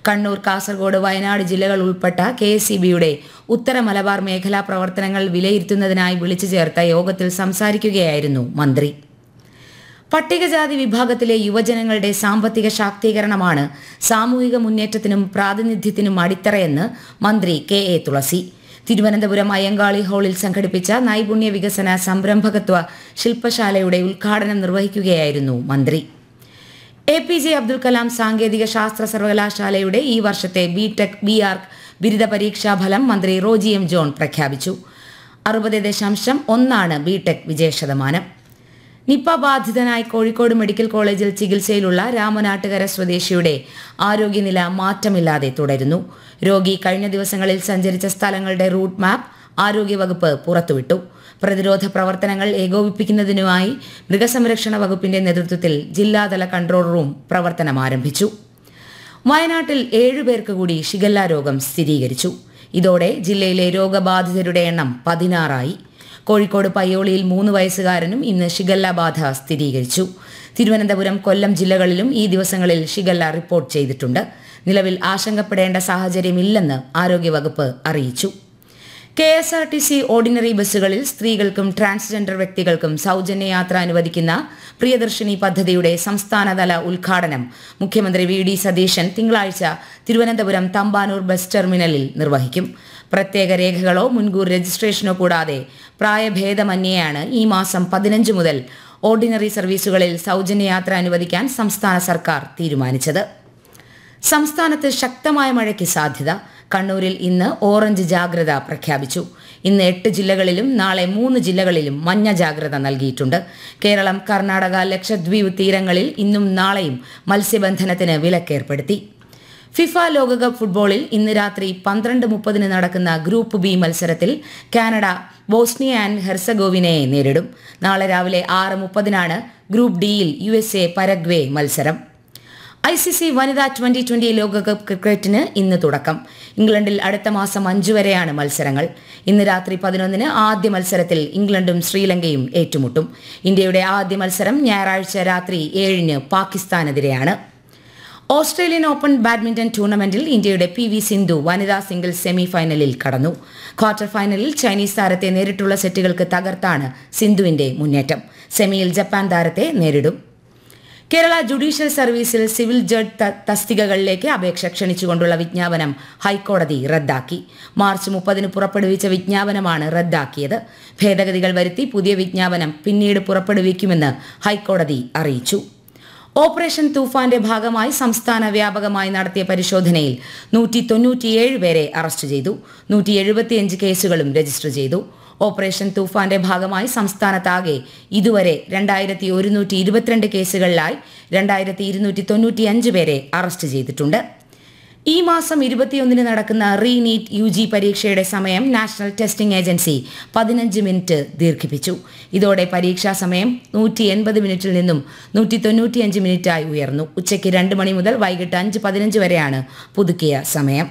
കണ്ണൂർ കാസർഗോഡ് വയനാട് ജില്ലകൾ ഉൾപ്പെട്ട K S ഉത്തര മലബാർ മേഖലാ പ്രവർത്തനങ്ങൾ വിലയിരുത്തുന്നതിനായി വിളിച്ചു ചേർത്ത യോഗത്തിൽ സംസാരിക്കുകയായിരുന്നു മന്ത്രി പട്ടികജാതി വിഭാഗത്തിലെ യുവജനങ്ങളുടെ സാമ്പത്തിക ശാക്തീകരണമാണ് സാമൂഹിക മുന്നേറ്റത്തിനും പ്രാതിനിധ്യത്തിനും അടിത്തറയെന്ന് മന്ത്രി കെ എ തുളസി തിരുവനന്തപുരം അയ്യങ്കാളി ഹാളിൽ സംഘടിപ്പിച്ച നൈപുണ്യ വികസന സംരംഭകത്വ ശില്പശാലയുടെ ഉദ്ഘാടനം നിർവഹിക്കുകയായിരുന്നു മന്ത്രി A P J Abdul Kalam സാങ്കേതിക ശാസ്ത്ര സർവകലാശാലയുടെ ഈ വർഷത്തെ ബി ടെക് ബി ആർക്ക് ബിരുദ പരീക്ഷാ ഫലം മന്ത്രി റോജി എം ജോൺ പ്രഖ്യാപിച്ചു അറുപത് ദശാംശം ഒന്നാണ് ബി ടെക് വിജയശതമാനം നിപ്പ ബാധിതനായി കോഴിക്കോട് മെഡിക്കൽ കോളേജിൽ ചികിത്സയിലുള്ള രാമനാട്ടുകര സ്വദേശിയുടെ ആരോഗ്യനില മാറ്റമില്ലാതെ തുടരുന്നു രോഗി കഴിഞ്ഞ ദിവസങ്ങളിൽ സഞ്ചരിച്ച സ്ഥലങ്ങളുടെ റൂട്ട് മാപ്പ് ആരോഗ്യവകുപ്പ് പുറത്തുവിട്ടു പ്രതിരോധ പ്രവർത്തനങ്ങൾ ഏകോപിപ്പിക്കുന്നതിനുമായി മൃഗസംരക്ഷണ വകുപ്പിന്റെ നേതൃത്വത്തിൽ ജില്ലാതല കൺട്രോൾ റൂം പ്രവർത്തനം ആരംഭിച്ചു വയനാട്ടിൽ ഏഴുപേർക്ക് കൂടി ഷിഗല്ല രോഗം സ്ഥിരീകരിച്ചു ഇതോടെ ജില്ലയിലെ രോഗബാധിതരുടെ എണ്ണം പതിനാറായി കോഴിക്കോട് പയ്യോളിയിൽ മൂന്ന് വയസ്സുകാരനും ഇന്ന് ഷിഗല്ല ബാധ സ്ഥിരീകരിച്ചു തിരുവനന്തപുരം കൊല്ലം ജില്ലകളിലും ഈ ദിവസങ്ങളിൽ ഷിഗല്ല റിപ്പോർട്ട് ചെയ്തിട്ടുണ്ട് നിലവിൽ ആശങ്കപ്പെടേണ്ട സാഹചര്യമില്ലെന്ന് ആരോഗ്യവകുപ്പ് അറിയിച്ചു K S R T C ordinary ബസ്സുകളിൽ സ്ത്രീകൾക്കും ട്രാൻസ്ജെൻഡർ വ്യക്തികൾക്കും സൗജന്യ യാത്ര അനുവദിക്കുന്ന പ്രിയദർശിനി പദ്ധതിയുടെ സംസ്ഥാനതല ഉദ്ഘാടനം മുഖ്യമന്ത്രി വി ഡി സതീശൻ തിങ്കളാഴ്ച തിരുവനന്തപുരം തമ്പാനൂർ ബസ് ടെർമിനലിൽ നിർവഹിക്കും പ്രത്യേക രേഖകളോ മുൻകൂർ രജിസ്ട്രേഷനോ കൂടാതെ പ്രായഭേദമന്യേയാണ് ഈ മാസം പതിനഞ്ച് മുതൽ ഓർഡിനറി സർവീസുകളിൽ സൗജന്യ യാത്ര അനുവദിക്കാൻ സംസ്ഥാന സർക്കാർ തീരുമാനിച്ചത് സംസ്ഥാനത്ത് ശക്തമായ മഴയ്ക്ക് സാധ്യത കണ്ണൂരിൽ ഇന്ന് ഓറഞ്ച് ജാഗ്രത പ്രഖ്യാപിച്ചു ഇന്ന് എട്ട് ജില്ലകളിലും നാളെ മൂന്ന് ജില്ലകളിലും മഞ്ഞ ജാഗ്രത നൽകിയിട്ടുണ്ട് കേരളം കർണാടക ലക്ഷദ്വീപ് തീരങ്ങളിൽ ഇന്നും നാളെയും മത്സ്യബന്ധനത്തിന് വിലക്കേർപ്പെടുത്തി ഫിഫ ലോകകപ്പ് ഫുട്ബോളിൽ ഇന്ന് രാത്രി പന്ത്രണ്ട് മുപ്പതിന് നടക്കുന്ന ഗ്രൂപ്പ് ബി മത്സരത്തിൽ കാനഡ ബോസ്നിയ ആൻഡ് ഹെർസഗോവിനയെ നേരിടും നാളെ രാവിലെ ആറ് മുപ്പതിനാണ് ഗ്രൂപ്പ് ഡിയിൽ യു എസ് എ പരഗ്വേ മത്സരം ഐ സി സി വനിതാ ട്വന്റി ട്വന്റി ലോകകപ്പ് ക്രിക്കറ്റിന് ഇന്ന് തുടക്കം ഇംഗ്ലണ്ടിൽ അടുത്ത മാസം അഞ്ചു വരെയാണ് മത്സരങ്ങൾ ഇന്ന് രാത്രി പതിനൊന്നിന് ആദ്യ മത്സരത്തിൽ ഇംഗ്ലണ്ടും ശ്രീലങ്കയും ഏറ്റുമുട്ടും ഇന്ത്യയുടെ ആദ്യ മത്സരം ഞായറാഴ്ച രാത്രി ഏഴിന് പാകിസ്ഥാനെതിരെയാണ് ഓസ്ട്രേലിയൻ ഓപ്പൺ ബാഡ്മിന്റൺ ടൂർണമെന്റിൽ ഇന്ത്യയുടെ പി വി സിന്ധു വനിതാ സിംഗിൾസ് സെമി ഫൈനലിൽ കടന്നു ക്വാർട്ടർ ഫൈനലിൽ ചൈനീസ് താരത്തെ നേരിട്ടുള്ള സെറ്റുകൾക്ക് തകർത്താണ് സിന്ധുവിന്റെ മുന്നേറ്റം സെമിയിൽ ജപ്പാൻ താരത്തെ നേരിടും കേരള ജുഡീഷ്യൽ സർവീസിൽ സിവിൽ ജഡ്ജ് ത- തസ്തികകളിലേക്ക് അപേക്ഷ ക്ഷണിച്ചുകൊണ്ടുള്ള വിജ്ഞാപനം ഹൈക്കോടതി റദ്ദാക്കി മാർച്ച് മുപ്പതിന് പുറപ്പെടുവിച്ച വിജ്ഞാപനമാണ് റദ്ദാക്കിയത് ഭേദഗതികൾ വരുത്തി പുതിയ വിജ്ഞാപനം പിന്നീട് പുറപ്പെടുവിക്കുമെന്ന് ഹൈക്കോടതി അറിയിച്ചു ഓപ്പറേഷൻ തൂഫാന്റെ ഭാഗമായി സംസ്ഥാന വ്യാപകമായി നടത്തിയ പരിശോധനയിൽ നൂറ്റി തൊണ്ണൂറ്റിയേഴ് പേരെ അറസ്റ്റ് ചെയ്തു നൂറ്റി എഴുപത്തിയഞ്ച് കേസുകളും രജിസ്റ്റർ ചെയ്തു ഓപ്പറേഷൻ തൂഫാന്റെ ഭാഗമായി സംസ്ഥാനത്താകെ ഇതുവരെ രണ്ടായിരത്തി ഒരുന്നൂറ്റി ഇരുപത്തിരണ്ട് കേസുകളിലായി രണ്ടായിരത്തി ഇരുന്നൂറ്റി തൊണ്ണൂറ്റിയഞ്ച് പേരെ അറസ്റ്റ് ചെയ്തിട്ടുണ്ട് ഈ മാസം ഇരുപത്തിയൊന്നിന് നടക്കുന്ന റീ നീറ്റ് യു ജി പരീക്ഷയുടെ സമയം നാഷണൽ ടെസ്റ്റിംഗ് ഏജൻസി പതിനഞ്ച് മിനിറ്റ് ദീർഘിപ്പിച്ചു ഇതോടെ പരീക്ഷാ സമയം നൂറ്റി എൺപത് മിനിറ്റിൽ നിന്നും നൂറ്റി തൊണ്ണൂറ്റിയഞ്ച് മിനിറ്റായി ഉയർന്നു ഉച്ചയ്ക്ക് രണ്ട് മണി മുതൽ വൈകിട്ട് അഞ്ച് പതിനഞ്ച് വരെയാണ് പുതുക്കിയ സമയം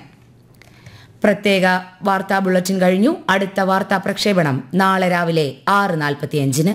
പ്രത്യേക വാർത്താ ബുള്ളറ്റിൻ കഴിഞ്ഞു അടുത്ത വാർത്താ പ്രക്ഷേപണം നാളെ രാവിലെ ആറ് നാൽപ്പത്തിയഞ്ചിന്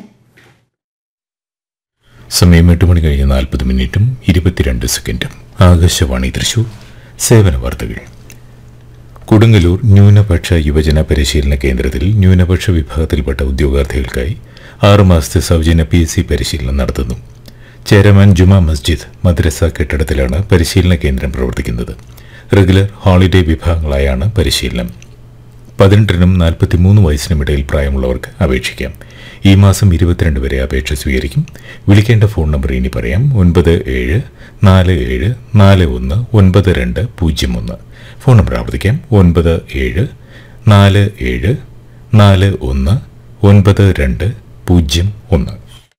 സമയം എട്ട് മണി കഴിഞ്ഞ് നാൽപ്പത് മിനിറ്റും ഇരുപത്തിരണ്ട് സെക്കൻഡും ആകാശവാണി തൃശൂർ സേവന വാർത്തകൾ കൊടുങ്ങല്ലൂർ ന്യൂനപക്ഷ യുവജന പരിശീലന കേന്ദ്രത്തിൽ ന്യൂനപക്ഷ വിഭാഗത്തിൽപ്പെട്ട ഉദ്യോഗാർത്ഥികൾക്കായി ആറുമാസത്തെ സൗജന്യ പി എസ് സി പരിശീലനം നടത്തുന്നു ചേരമാൻ ജുമാ മസ്ജിദ് മദ്രസ കെട്ടിടത്തിലാണ് പരിശീലന കേന്ദ്രം പ്രവർത്തിക്കുന്നത് റെഗുലർ ഹോളിഡേ വിഭാഗങ്ങളായാണ് പരിശീലനം പതിനെട്ടിനും നാൽപ്പത്തിമൂന്ന് വയസ്സിനും ഇടയിൽ പ്രായമുള്ളവർക്ക് അപേക്ഷിക്കാം ഈ മാസം ഇരുപത്തിരണ്ട് വരെ അപേക്ഷ സ്വീകരിക്കും വിളിക്കേണ്ട ഫോൺ നമ്പർ ഇനി പറയാം ഒൻപത് ഏഴ് നാല് ഏഴ് നാല് ഒന്ന് ഒൻപത് രണ്ട് പൂജ്യം ഒന്ന് ഫോൺ നമ്പർ ആവർത്തിക്കാം ഒൻപത് ഏഴ് നാല് ഏഴ് നാല് ഒന്ന് ഒൻപത് രണ്ട് പൂജ്യം ഒന്ന്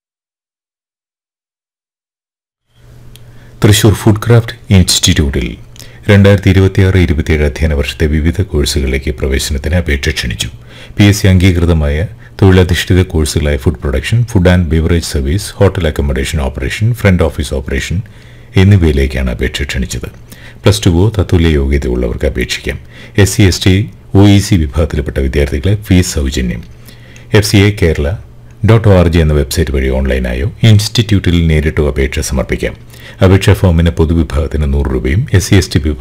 തൃശൂർ ഫുഡ് ക്രാഫ്റ്റ് ഇൻസ്റ്റിറ്റ്യൂട്ടിൽ രണ്ടായിരത്തി ഇരുപത്തിയാറ് ഇരുപത്തിയേഴ് അധ്യയന വർഷത്തെ വിവിധ കോഴ്സുകളിലേക്ക് പ്രവേശനത്തിന് അപേക്ഷ ക്ഷണിച്ചു പി എസ് സി അംഗീകൃതമായ തൊഴിലധിഷ്ഠിത കോഴ്സുകളായ food production food and beverage service hotel accommodation operation front office operation എന്നിവയിലേക്കാണ് അപേക്ഷ ക്ഷണിച്ചത് പ്ലസ് ടുവോ തത്തുല്യ യോഗ്യതയുള്ളവർക്ക് അപേക്ഷിക്കാം S C S T O E C വിഭാഗത്തിൽപ്പെട്ട വിദ്യാർത്ഥികളെ ഫീസ് സൗജന്യം F C A Kerala dot O R G എന്ന വെബ്സൈറ്റ് വഴി ഓൺലൈനായോ ഇൻസ്റ്റിറ്റ്യൂട്ടിൽ നേരിട്ടോ അപേക്ഷ സമർപ്പിക്കാം അപേക്ഷാ ഫോമിന് പൊതുവിഭാഗത്തിന് നൂറ് രൂപയും എസ് സി എസ് ടി